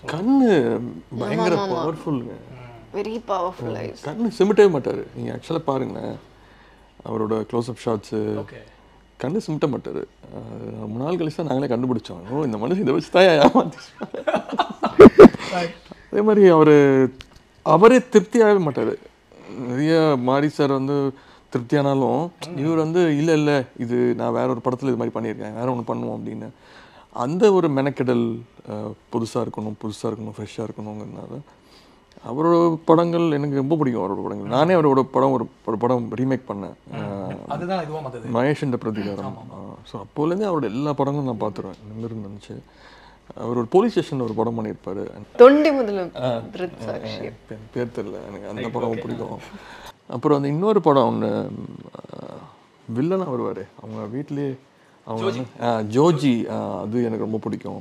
கண்ணு பயங்கர பவர்ஃபுல்லுங்க very powerful ice கண்ணு சிமிட்டவே மாட்டார் நீங்கள் ஆக்சுவலாக பாருங்களேன் அவரோட க்ளோஸ்அப் ஷாட்ஸு ஓகே கண்ணு சிமிட்ட மாட்டார் ரொம்ப நாள் கழிச்சு தான் நாங்களே கண்டுபிடிச்சோம் ஓ இந்த மனுஷன் இதை வச்சு தான் ஏமாத்தி அதே மாதிரி அவர் அவரே திருப்தியாகவே மாட்டார் நிறைய மாரி சார் வந்து திருப்தியானாலும் இவர் வந்து இல்லை இல்லை இது நான் வேற ஒரு படத்தில் இது மாதிரி பண்ணியிருக்கேன் வேற ஒன்று பண்ணுவோம் அப்படின்னு அந்த ஒரு மெனக்கெடல் புதுசாக இருக்கணும் புதுசாக இருக்கணும் ஃப்ரெஷ்ஷாக இருக்கணுங்கிறதுனால அவரோட படங்கள் எனக்கு ரொம்ப பிடிக்கும் அவரோட படங்கள் நானே அவரோட படம் ஒரு ஒரு படம் ரீமேக் பண்ணேன் அஹ், அதுதான் இதுவும் வந்தது மகேஷ் பிரதிகாரம் ஸோ அப்போலேருந்து அவரோட எல்லா படங்களும் நான் பார்த்துருவேன் நிமிர்ந்து நினச்சி அவர் ஒரு போலீஸ் ஸ்டேஷனில் ஒரு படம் பண்ணியிருப்பாரு தொண்டி முதலும் திருத் சாட்சி பே- பேர் தெரியல எனக்கு அந்த படமும் பிடிக்கும் அப்புறம் அந்த இன்னொரு படம் ஒன்று வில்லனாக வருவார் அவங்க வீட்லேயே அவங்க வந்து- ஆ, ஜோஜி ஆ, அது எனக்கு ரொம்ப பிடிக்கும்